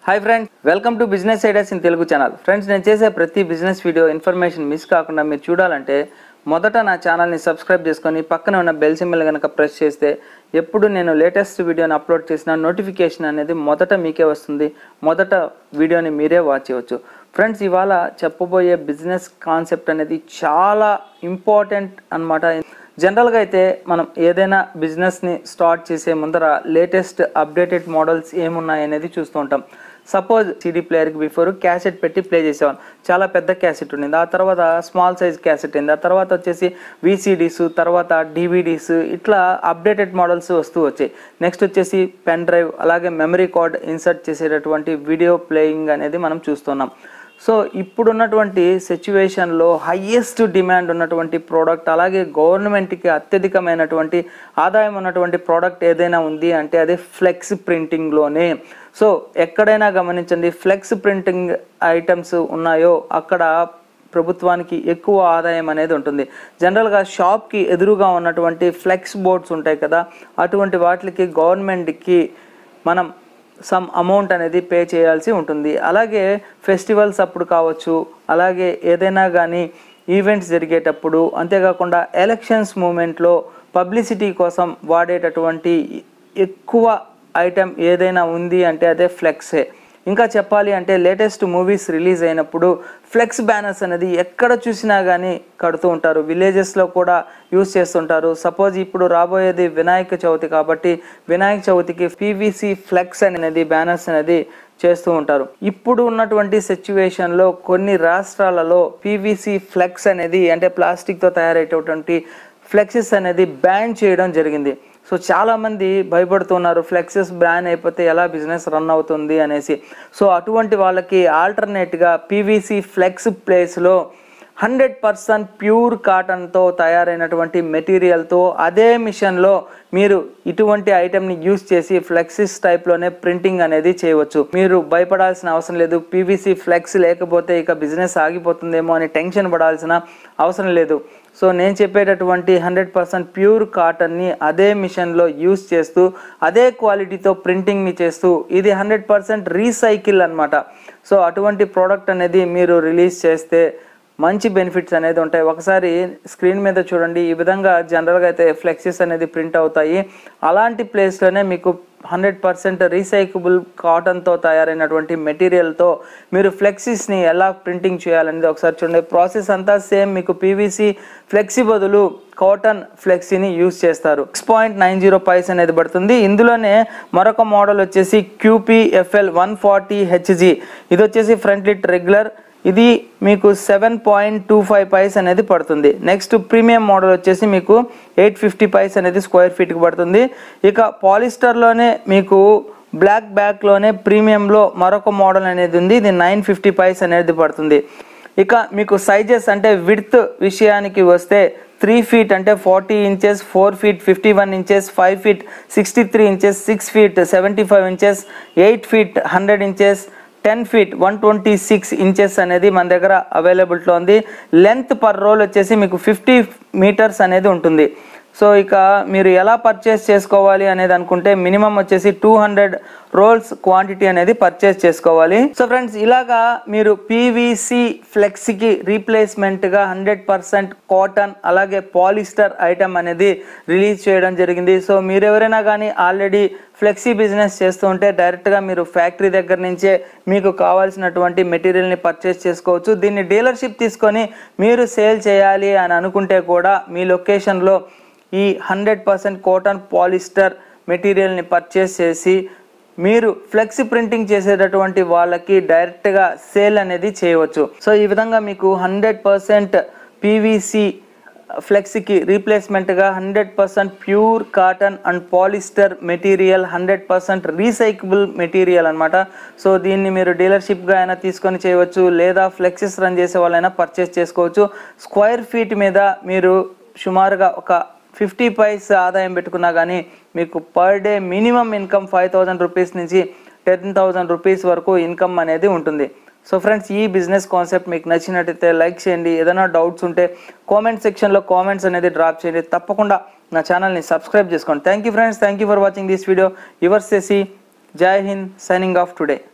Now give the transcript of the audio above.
hi friends welcome to business ideas in Telugu channel friends నేను చేసే ప్రతి బిజినెస్ వీడియో ఇన్ఫర్మేషన్ మిస్ కాకుండా మీరు చూడాలంటే మొదట నా ఛానల్ని సబ్స్క్రైబ్ చేసుకొని పక్కన ఉన్న బెల్ సింబల్ కనుక ప్రెస్ చేస్తే ఎప్పుడు నేను లేటెస్ట్ వీడియోని అప్లోడ్ చేసిన నోటిఫికేషన్ అనేది మొదట మీకే వస్తుంది మొదట వీడియోని మీరే వాచ్ చేయవచ్చు ఫ్రెండ్స్ ఇవాళ చెప్పబోయే బిజినెస్ కాన్సెప్ట్ అనేది చాలా ఇంపార్టెంట్ అన్నమాట జనరల్గా అయితే మనం ఏదైనా బిజినెస్ని స్టార్ట్ చేసే ముందర లేటెస్ట్ అప్డేటెడ్ మోడల్స్ ఏమున్నాయి అనేది చూస్తూ ఉంటాం సపోజ్ సిడీ ప్లేయర్కి బిఫోర్ క్యాసెట్ పెట్టి ప్లే చేసేవాళ్ళం చాలా పెద్ద క్యాసెట్ ఉండింది ఆ తర్వాత స్మాల్ సైజ్ క్యాసెట్ ఉంది ఆ తర్వాత వచ్చేసి విసిడీస్ తర్వాత డివిడీస్ ఇట్లా అప్డేటెడ్ మోడల్స్ వస్తూ వచ్చాయి నెక్స్ట్ వచ్చేసి పెన్ డ్రైవ్ అలాగే మెమరీ కార్డ్ ఇన్సర్ట్ చేసేటటువంటి వీడియో ప్లేయింగ్ అనేది మనం చూస్తున్నాం సో ఇప్పుడున్నటువంటి సిచ్యువేషన్లో హయ్యెస్ట్ డిమాండ్ ఉన్నటువంటి ప్రోడక్ట్ అలాగే గవర్నమెంట్కి అత్యధికమైనటువంటి ఆదాయం ఉన్నటువంటి ప్రోడక్ట్ ఏదైనా ఉంది అంటే అదే ఫ్లెక్స్ ప్రింటింగ్లోనే సో ఎక్కడైనా గమనించండి ఫ్లెక్స్ ప్రింటింగ్ ఐటమ్స్ ఉన్నాయో అక్కడ ప్రభుత్వానికి ఎక్కువ ఆదాయం అనేది ఉంటుంది జనరల్గా షాప్కి ఎదురుగా ఉన్నటువంటి ఫ్లెక్స్ బోర్డ్స్ ఉంటాయి కదా అటువంటి వాటికి గవర్నమెంట్కి మనం సమ్ అమౌంట్ అనేది పే చేయాల్సి ఉంటుంది అలాగే ఫెస్టివల్స్ అప్పుడు కావచ్చు అలాగే ఏదైనా కానీ ఈవెంట్స్ జరిగేటప్పుడు అంతేకాకుండా ఎలక్షన్స్ మూమెంట్లో పబ్లిసిటీ కోసం వాడేటటువంటి ఎక్కువ ఐటెం ఏదైనా ఉంది అంటే అదే ఫ్లెక్సే ఇంకా చెప్పాలి అంటే లేటెస్ట్ మూవీస్ రిలీజ్ అయినప్పుడు ఫ్లెక్స్ బ్యానర్స్ అనేది ఎక్కడ చూసినా కానీ కడుతూ ఉంటారు విలేజెస్లో కూడా యూస్ చేస్తుంటారు సపోజ్ ఇప్పుడు రాబోయేది వినాయక చవితి కాబట్టి వినాయక చవితికి పీవీసీ ఫ్లెక్స్ అనేది బ్యానర్స్ అనేది చేస్తూ ఉంటారు ఇప్పుడు ఉన్నటువంటి సిచ్యువేషన్లో కొన్ని రాష్ట్రాలలో పీవీసీ ఫ్లెక్స్ అనేది అంటే ప్లాస్టిక్తో తయారయ్యేటటువంటి ఫ్లెక్సెస్ అనేది బ్యాన్ చేయడం జరిగింది సో చాలామంది భయపడుతున్నారు ఫ్లెక్సెస్ బ్యాన్ అయిపోతే ఎలా బిజినెస్ రన్ అవుతుంది అనేసి సో అటువంటి వాళ్ళకి ఆల్టర్నేట్గా పీవీసీ ఫ్లెక్స్ ప్లేస్లో హండ్రెడ్ పర్సెంట్ ప్యూర్ కాటన్తో తయారైనటువంటి మెటీరియల్తో అదే మిషన్లో మీరు ఇటువంటి ఐటెంని యూస్ చేసి ఫ్లెక్సిస్ టైప్లోనే ప్రింటింగ్ అనేది చేయవచ్చు మీరు భయపడాల్సిన అవసరం లేదు పీవీసీ ఫ్లెక్స్ లేకపోతే ఇక బిజినెస్ ఆగిపోతుందేమో అని టెన్షన్ పడాల్సిన అవసరం లేదు సో నేను చెప్పేటటువంటి హండ్రెడ్ పర్సెంట్ ప్యూర్ కాటన్ని అదే మిషన్లో యూస్ చేస్తూ అదే క్వాలిటీతో ప్రింటింగ్ని చేస్తూ ఇది హండ్రెడ్ పర్సెంట్ రీసైకిల్ అనమాట సో అటువంటి ప్రోడక్ట్ అనేది మీరు రిలీజ్ చేస్తే మంచి బెనిఫిట్స్ అనేది ఉంటాయి ఒకసారి స్క్రీన్ మీద చూడండి ఈ విధంగా జనరల్గా అయితే ఫ్లెక్సెస్ అనేది ప్రింట్ అవుతాయి అలాంటి ప్లేస్లోనే మీకు హండ్రెడ్ పర్సెంట్ రీసైకబుల్ కాటన్తో తయారైనటువంటి మెటీరియల్తో మీరు ఫ్లెక్సీస్ని ఎలా ప్రింటింగ్ చేయాలనేది ఒకసారి చూడండి ప్రాసెస్ అంతా సేమ్ మీకు పీవీసీ ఫ్లెక్సీ బదులు కాటన్ ఫ్లెక్సీని యూస్ చేస్తారు six point nine zero paise అనేది పడుతుంది ఇందులోనే మరొక మోడల్ వచ్చేసి క్యూపీఎఫ్ఎల్ వన్ ఫార్టీ హెచ్జి ఇది వచ్చేసి ఫ్రంట్ లిట్ రెగ్యులర్ ఇది మీకు seven point two five paise అనేది పడుతుంది నెక్స్ట్ ప్రీమియం మోడల్ వచ్చేసి మీకు ఎయిట్ ఫిఫ్టీ పైస్ అనేది స్క్వేర్ ఫీట్కి పడుతుంది ఇక పాలిస్టర్లోనే మీకు బ్లాక్ బ్యాక్లోనే ప్రీమియంలో మరొక మోడల్ అనేది ఉంది ఇది నైన్ ఫిఫ్టీ పైస్ అనేది పడుతుంది ఇక మీకు సైజెస్ అంటే విడ్త్ విషయానికి వస్తే త్రీ ఫీట్ అంటే forty inches four feet fifty one inches five feet sixty three inches six feet seventy five inches eight feet hundred inches ten feet one twenty six inches అనేది మన దగ్గర అవైలబిలిటీలో ఉంది length per role వచ్చేసి మీకు fifty metres అనేది ఉంటుంది so ఇక మీరు ఎలా పర్చేస్ చేసుకోవాలి అనేది అనుకుంటే మినిమం వచ్చేసి టూ హండ్రెడ్ రోల్స్ క్వాంటిటీ అనేది పర్చేస్ చేసుకోవాలి సో ఫ్రెండ్స్ ఇలాగా మీరు పీవీసీ ఫ్లెక్సీకి రీప్లేస్మెంట్గా హండ్రెడ్ పర్సెంట్ కాటన్ అలాగే పాలిస్టర్ ఐటమ్ అనేది రిలీజ్ చేయడం జరిగింది సో మీరు ఎవరైనా కానీ ఆల్రెడీ ఫ్లెక్సీ బిజినెస్ చేస్తూ ఉంటే డైరెక్ట్గా మీరు ఫ్యాక్టరీ దగ్గర నుంచే మీకు కావాల్సినటువంటి మెటీరియల్ని పర్చేస్ చేసుకోవచ్చు దీన్ని డీలర్షిప్ తీసుకొని మీరు సేల్ చేయాలి అని అనుకుంటే కూడా మీ లొకేషన్లో ఈ హండ్రెడ్ పర్సెంట్ కాటన్ పాలిస్టర్ మెటీరియల్ని పర్చేస్ చేసి మీరు ఫ్లెక్సీ ప్రింటింగ్ చేసేటటువంటి వాళ్ళకి డైరెక్ట్గా సేల్ అనేది చేయవచ్చు సో ఈ విధంగా మీకు హండ్రెడ్ పర్సెంట్ పీవీసీ ఫ్లెక్సీకి రీప్లేస్మెంట్గా hundred percent pure cotton and polyester material hundred percent recyclable material అనమాట సో దీన్ని మీరు డీలర్షిప్గా అయినా తీసుకొని చేయవచ్చు లేదా ఫ్లెక్సీస్ రన్ చేసే వాళ్ళైనా పర్చేస్ చేసుకోవచ్చు స్క్వేర్ ఫీట్ మీద మీరు సుమారుగా ఒక ఫిఫ్టీ పైస్ ఆదాయం పెట్టుకున్నా కానీ మీకు per day minimum income five thousand rupees నుంచి టెన్ థౌజండ్ రూపీస్ వరకు ఇన్కమ్ అనేది ఉంటుంది సో ఫ్రెండ్స్ ఈ బిజినెస్ కాన్సెప్ట్ మీకు నచ్చినట్టయితే లైక్ చేయండి ఏదైనా డౌట్స్ ఉంటే కామెంట్ సెక్షన్లో కామెంట్స్ అనేది డ్రాప్ చేయండి తప్పకుండా నా ఛానల్ని సబ్స్క్రైబ్ చేసుకోండి thank you friends thank you for watching this video your సెసి Jai Hind signing off today